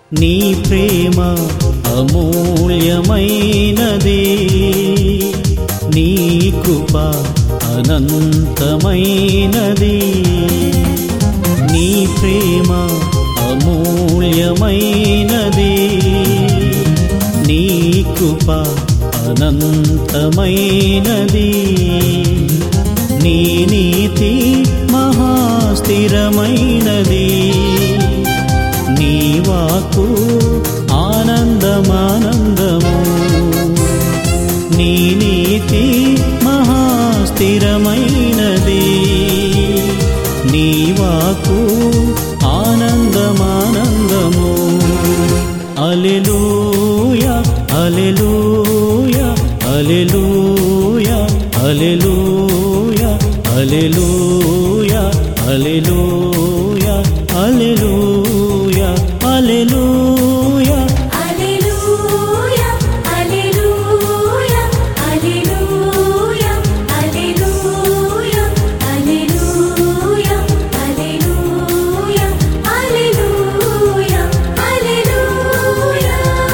నీ ప్రేమ అమూల్యమైనది నీ కృప అనంతమైనది నీ ప్రేమ అమూల్యమైనది నీ కృప అనంతమైనది నీ నీతి మహాస్థిరమైనది నీ వాకు ఆనందమానందము నీ నీతి మహాస్థిరమైనది నీ వాకు ఆనందమానందము alleluia alleluia alleluia alleluia alleluia alleluia alleluia alleluia Alleluia, alleluia, alleluia, alleluia, alleluia, alleluia, alleluia, alleluia.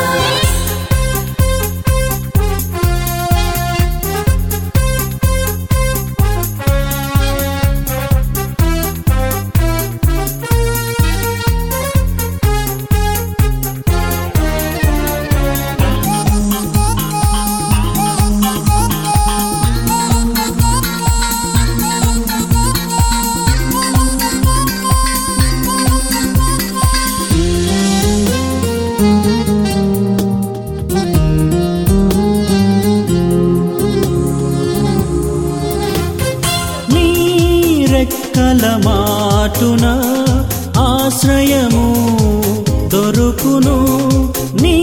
నీ రెక్కల మాటున ఆశ్రయము దొరుకును నీ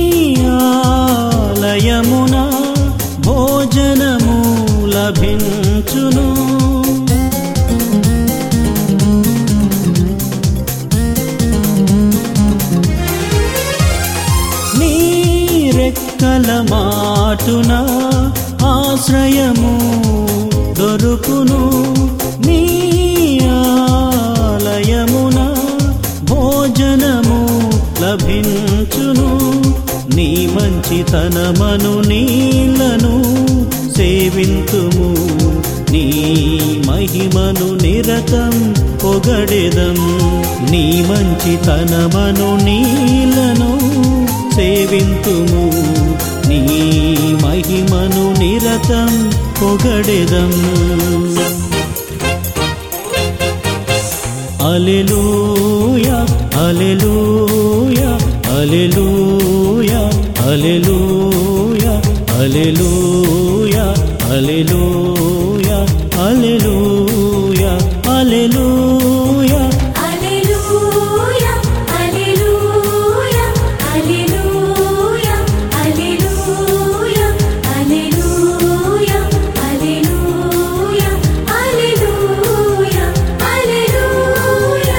ఆలయమున భోజనము లభించును నీ రెక్కల మాటున ఆశ్రయము దొరుకును నీ ఆలయమున భోజనము లభించును నీ మంచితనమను నీళ్లను సేవింతుము నీ మహిమను నిరతం పొగడెదం నీ మంచితనమను నీళ్లను సేవింతుము నీ మహిమను నిరతం పొగడెదం alleluia alleluia alleluia alleluia alleluia alleluia alleluia alleluia Alleluia, alleluia, alleluia, alleluia, alleluia, alleluia, alleluia, alleluia.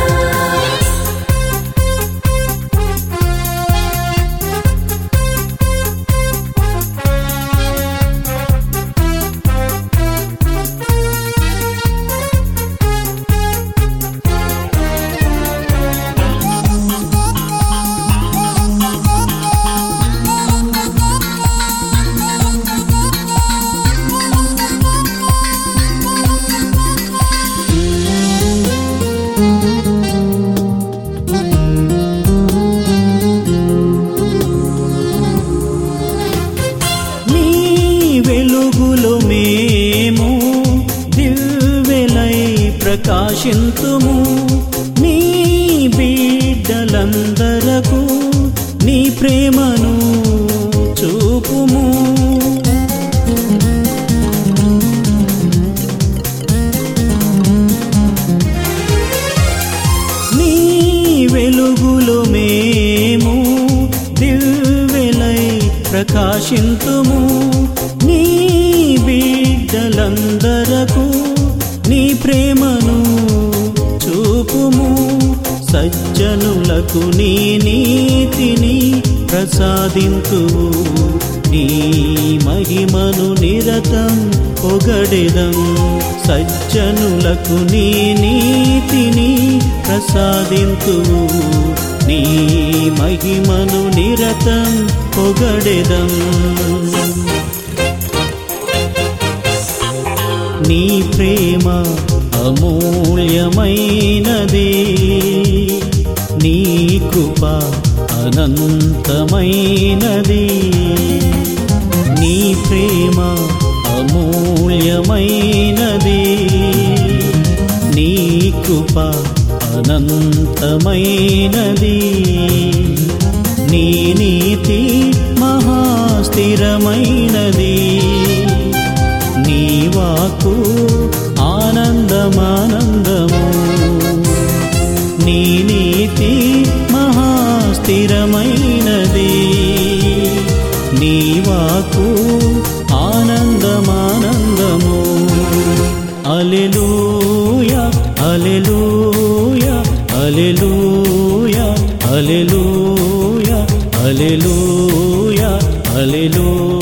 నీ వెలుగులో మేము దివ్వెలై ప్రకాశింతుము నీ బిడ్డలందరకు నీ ప్రేమను చూపుము నీ వెలుగులో మేము దివ్వెలై ప్రకాశింతుము నీ బిడ్డలందరకు నీ ప్రేమను చూపుము సజ్జనులకు నీ నీతిని ప్రసాదింతువు నీ మహిమను నిరతం పొగడెదం సజ్జనులకు నీ నీతిని ప్రసాదింతువు నీ మహిమను నిరతం పొగడెదం నీ ప్రేమ అమూల్యమైనది నీ కృప అనంతమైనది నీ ప్రేమ అమూల్యమైనది నీ కృప అనంతమైనది నీ నీతి మహాస్థిరమైనది నీ వాకు ఆనందమానందము నీ నీతి మహాస్థిరమైనది నీ వాకు ఆనందమానందము alleluia alleluia alleluia alleluia alleluia hallelujah